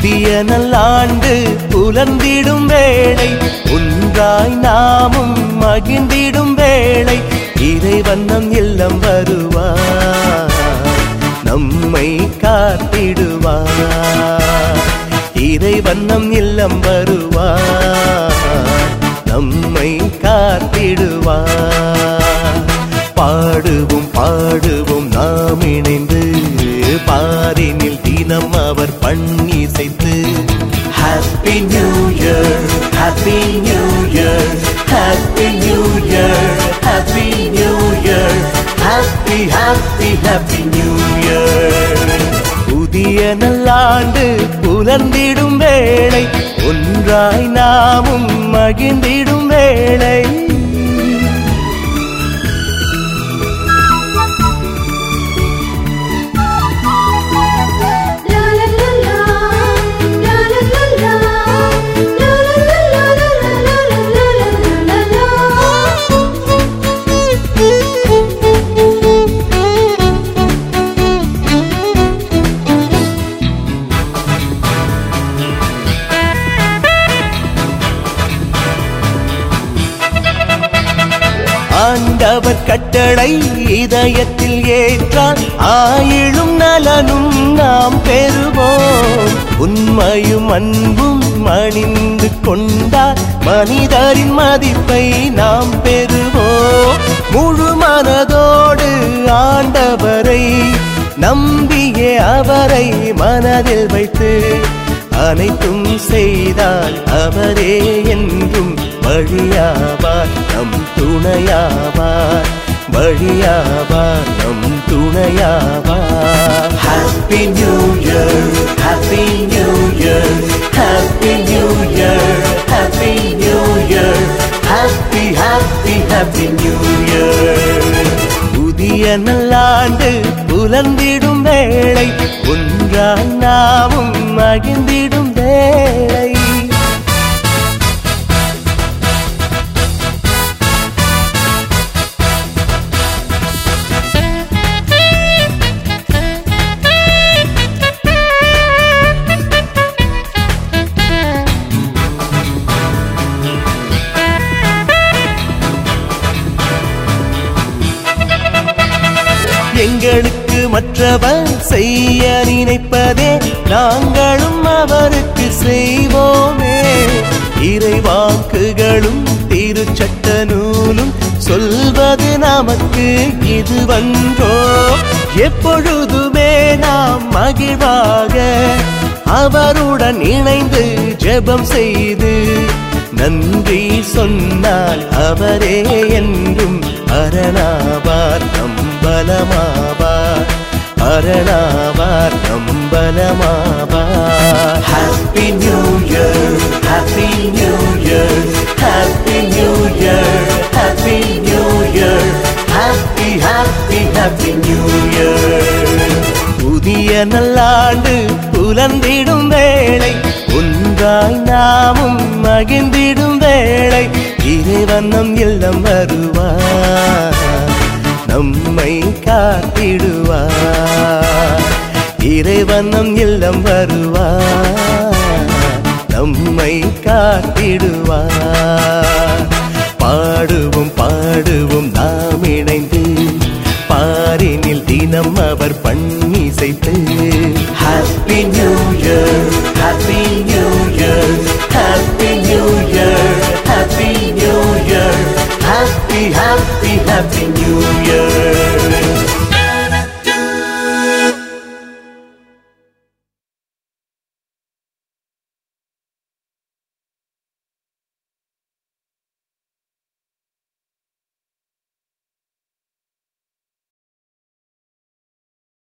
புதிய நல்லாண்டு புலர்ந்திடும் வேளை ஒன்றாய் நாமும் மகிழ்ந்திடும் வேளை இறைவன் நம் இல்லம் வருவார் நம்மை காத்திடுவார் இறைவன் நம் இல்லம் வருவார் நம்மை காத்திடுவார் பாடுவோம் பாடுவோம் நாம் இணைந்து பாரினில் தினம் அவர் பண்ணிசைத்து happy new year happy new year happy new year happy new year happy happy happy new year புதிய நல்லாண்டு புலர்ந்திடும் வேளை ஒன்றாய் நாமும் மகிழ்ந்திடும் வேளை La la la la, la la la la, la la la la la la la la la ஆண்டவர் கட்டளை இதயத்தில் ஏற்றால் ஆயிழும் நலனும் நாம் பெறுவோம் உண்மையும் அன்பும் அணிந்து கொண்டால் மனிதரின் மதிப்பை நாம் பெறுவோம் முழு மனதோடு ஆண்டவரை நம்பியே அவரை மனதில் வைத்து அனைத்தும் செய்தால் அவரே என்றும் வழியாவார் நம் துணையாவார் வழியாவார் நம் துணையாவார் happy new year happy new year happy new year happy new year happy happy happy new year புதிய நல்லாண்டு புலர்ந்திடும் வேளை ஒன்றாய் நாமும் மகிழ்ந்திடும் வேளை எங்களுக்கு மற்றவர் செய்ய நினைப்பதே நாங்களும் அவருக்கு செய்வோமே இறைவாக்குகளும் திருச்சட்ட நூலும் சொல்வது நமக்கு இதுவன்றோ எப்பொழுதுமே நாம் மகிழ்வாக அவருடன் இணைந்து ஜெபம் செய்து நன்றி சொன்னால் அவரே என்றும் அரணாவார் நம்பலமாவார் அரணாவார் நம்பலமாவார் happy new year happy new year happy new year happy new year happy happy happy new year புதிய நல்லாண்டு புலர்ந்திடும் வேளை ஒன்றாய் நாமும் மகிழ்ந்திடும் வேளை இறைவன் நம் இல்லம் வருவார் நம்மை காத்திடுவார் இறைவன் நம் இல்லம் வருவார் நம்மை காத்திடுவார் பாடுவோம் பாடுவோம் நாம் இணைந்து பாரினில் தினம் அவர் பண்ணிசைத்து happy new year happy new year happy new year happy new year happy happy happy new year